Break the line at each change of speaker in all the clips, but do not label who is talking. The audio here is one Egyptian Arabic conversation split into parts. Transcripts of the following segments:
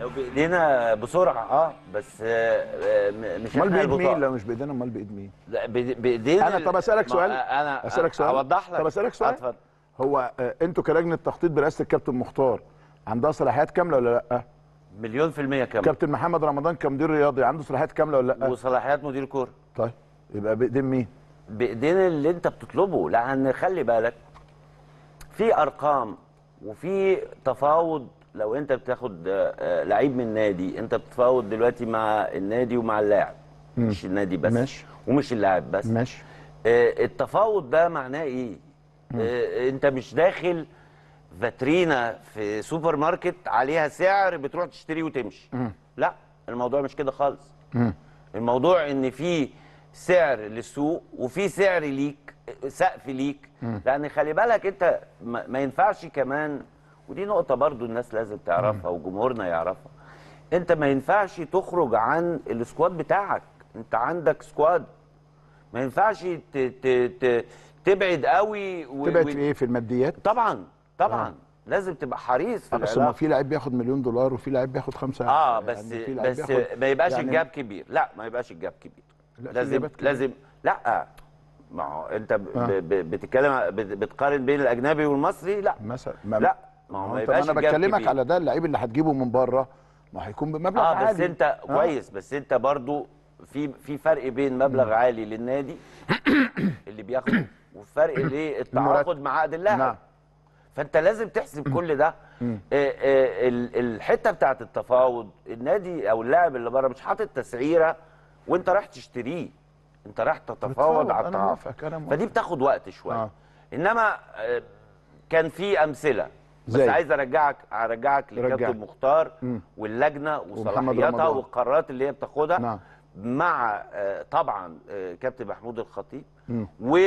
لو بايدينا بسرعه اه بس آه آه، م- مش
امال
احنا
بايد مين
البطاقه
لو مش بايدينا امال بايد مين
لا بإيد- بايدينا
انا طب اسالك
ما-
سؤال
انا
اسالك سؤال
اوضح لك
طب اسالك سؤال
اتفضل
هو آه، انتوا كلجنه تخطيط برئاسه الكابتن مختار عندها صلاحيات كامله ولا لا
مليون في المية كمان
كابتن محمد رمضان كمدير رياضي عنده صلاحيات كامله ولا لا
وصلاحيات مدير كوره
طيب يبقى بايدين مين
بايدين اللي انت بتطلبه لان خلي بالك في ارقام وفي تفاوض لو انت بتاخد آه، آه، لعيب من نادي انت بتتفاوض دلوقتي مع النادي ومع اللاعب مش النادي بس
ماشي.
ومش اللاعب بس
ماشي
آه، التفاوض ده معناه ايه آه، انت مش داخل فاترينا في سوبر ماركت عليها سعر بتروح تشتريه وتمشي لا الموضوع مش كده خالص الموضوع ان في سعر للسوق وفي سعر ليك سقف ليك لان خلي بالك انت ما ما ينفعش كمان ودي نقطه برضو الناس لازم تعرفها وجمهورنا يعرفها انت ما ينفعش تخرج عن السكواد بتاعك انت عندك سكواد ما ينفعش ت... ت... ت... تبعد قوي و...
تبعد
و-
في ايه في الماديات
طبعا طبعا لازم تبقى حريص في
آه، بس ما
العلاقه
في لعيب بياخد مليون دولار وفي لعيب بياخد خمسة
اه بس
يعني في لعيب
بس
بياخد-
ما يبقاش
يعني
الجاب كبير لا ما يبقاش الجاب كبير
لا، في
لازم
جابات كبيرة.
لازم لا ما هو انت ب...
آه.
ب... ب... بتتكلم بت- بتقارن بين الاجنبي والمصري لا
مثلا ما
لا ما هو ما
انت
يبقاش
انا
الجاب
بكلمك
كبير.
على ده اللعيب اللي هتجيبه من بره ما هيكون بمبلغ
اه
عالي
بس انت كويس بس انت برضو في في فرق بين مبلغ عالي للنادي اللي بياخده وفرق للتعاقد مع عقد اللاعب
نعم.
فانت لازم تحسب كل ده آه، آه، ال- الحته بتاعت التفاوض النادي او اللاعب اللي بره مش حاطط تسعيره وانت رايح تشتريه انت رايح تتفاوض
بتفاوض،
على
أنا
التعاقد
موافقك، أنا موافق.
فدي بتاخد وقت شويه
آه.
انما آه، كان في امثله بس
زي؟
عايز ارجعك ارجعك
رجعك.
لكابتن مختار
مم.
واللجنه
ومحمد
وصلاحياتها
رمضان.
والقرارات اللي هي بتاخدها
نعم.
مع آه، طبعا آه، كابتن محمود الخطيب
مم.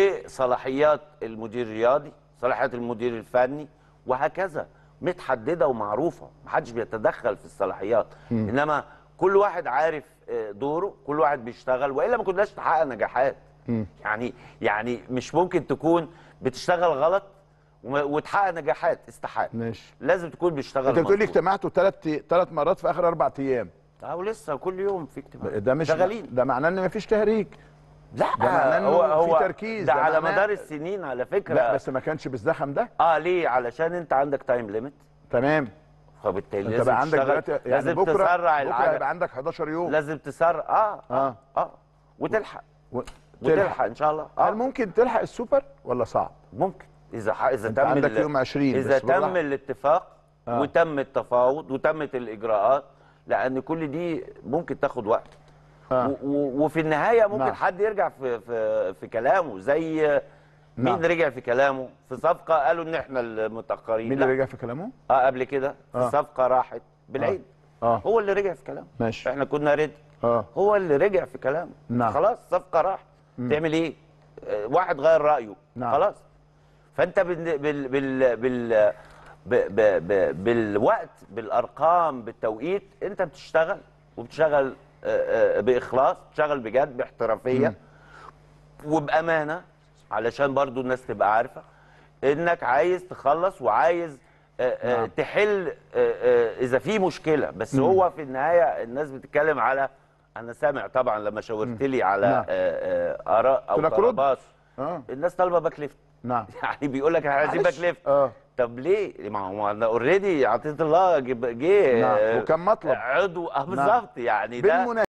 وصلاحيات المدير الرياضي صلاحيات المدير الفني وهكذا متحدده ومعروفه محدش بيتدخل في الصلاحيات انما كل واحد عارف آه، دوره كل واحد بيشتغل والا ما كناش نحقق نجاحات يعني يعني مش ممكن تكون بتشتغل غلط وما- وتحقق نجاحات استحاله
ماشي
لازم تكون بيشتغل
انت بتقول لي
مظبوط.
اجتمعتوا ثلاث ثلاث مرات في اخر اربع ايام
اه ولسه كل يوم في اجتماع
ده مش
شغالين
ده معناه ان مفيش تهريج
لا
ده معناه إنه
هو
في
هو
تركيز،
ده,
ده
على
معناه-
مدار السنين على فكره
لا بس ما كانش بالزخم ده
اه ليه علشان انت عندك تايم ليميت
تمام
فبالتالي
انت
لازم
بقى عندك
تشتغل-
دلوقتي يعني
لازم
بكره
تسرع
بكره
العجل
هيبقى عندك 11 يوم
لازم تسرع اه اه
آه.
اه, وتلحق
و...
وتلحق ان شاء الله
هل
اه
ممكن تلحق السوبر ولا صعب؟
ممكن اذا ح... اذا
انت
تم
عندك
ال-
يوم 20
اذا
بس بالراحة.
تم الاتفاق
آه.
وتم التفاوض وتمت الاجراءات لان كل دي ممكن تاخد وقت
آه.
و- و- وفي النهايه ممكن
نعم.
حد يرجع في في في كلامه زي مين
نعم.
رجع في كلامه في صفقه قالوا ان احنا المتاخرين
مين
لا.
اللي رجع في كلامه؟
اه قبل كده في
آه.
صفقه راحت بالعيد
اه
هو اللي رجع في كلامه
ماشي.
احنا كنا ريدي
اه
هو اللي رجع في كلامه
نعم.
خلاص صفقه راحت تعمل ايه آه، واحد غير رايه
نعم.
خلاص فانت بال بال بال, بال ب ب ب بالوقت بالارقام بالتوقيت انت بتشتغل وبتشتغل آه، آه، باخلاص بتشتغل بجد باحترافيه وبامانه علشان برضو الناس تبقى عارفه انك عايز تخلص وعايز آه، آه،
نعم.
تحل آه، آه، اذا في مشكله بس هو في النهايه الناس بتتكلم على انا سامع طبعا لما شاورت لي على
نعم.
آه، آه، اراء او
قلت لك رد.
طلبات
اه
الناس طالبه باك ليفت
نعم
يعني بيقول لك احنا عايزين باك
معلش.
ليفت
اه
طب ليه؟ ما هو انا اوريدي عطيت الله جه جه
نعم.
آه،
وكان مطلب.
عضو اه بالظبط يعني ده
بالمناسبة